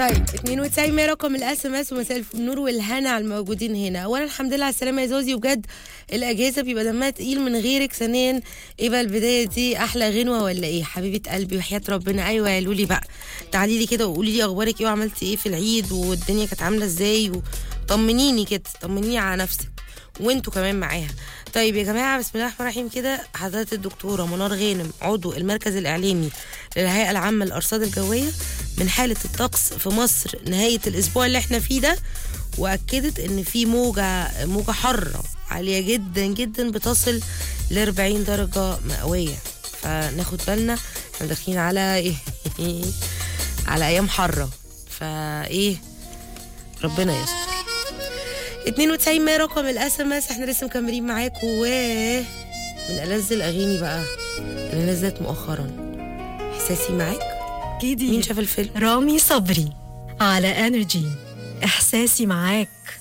طيب 92 100 رقم الاس ام اس ومساء النور والهنا على الموجودين هنا اولا الحمد لله على السلامه يا زوزي وبجد الاجازه بيبقى دمها تقيل من غيرك ثانيا ايه بقى البدايه دي احلى غنوه ولا ايه حبيبه قلبي وحياه ربنا ايوه يا لولي بقى تعالي لي كده وقولي لي اخبارك ايه وعملتي ايه في العيد والدنيا كانت عامله ازاي وطمنيني كده طمنيني على نفسك وانتوا كمان معاها طيب يا جماعه بسم الله الرحمن الرحيم كده حضرة الدكتوره منار غانم عضو المركز الاعلامي للهيئه العامه للارصاد الجويه من حاله الطقس في مصر نهايه الاسبوع اللي احنا فيه ده واكدت ان في موجه موجه حاره عاليه جدا جدا بتصل ل 40 درجه مئويه فناخد بالنا احنا داخلين على ايه على ايام حاره فايه ربنا يستر 92 ما رقم الاس ام اس احنا لسه مكملين معاكم و من ألذ الاغاني بقى اللي نزلت مؤخرا احساسي معاك جديد مين شاف الفيلم رامي صبري على انرجي احساسي معاك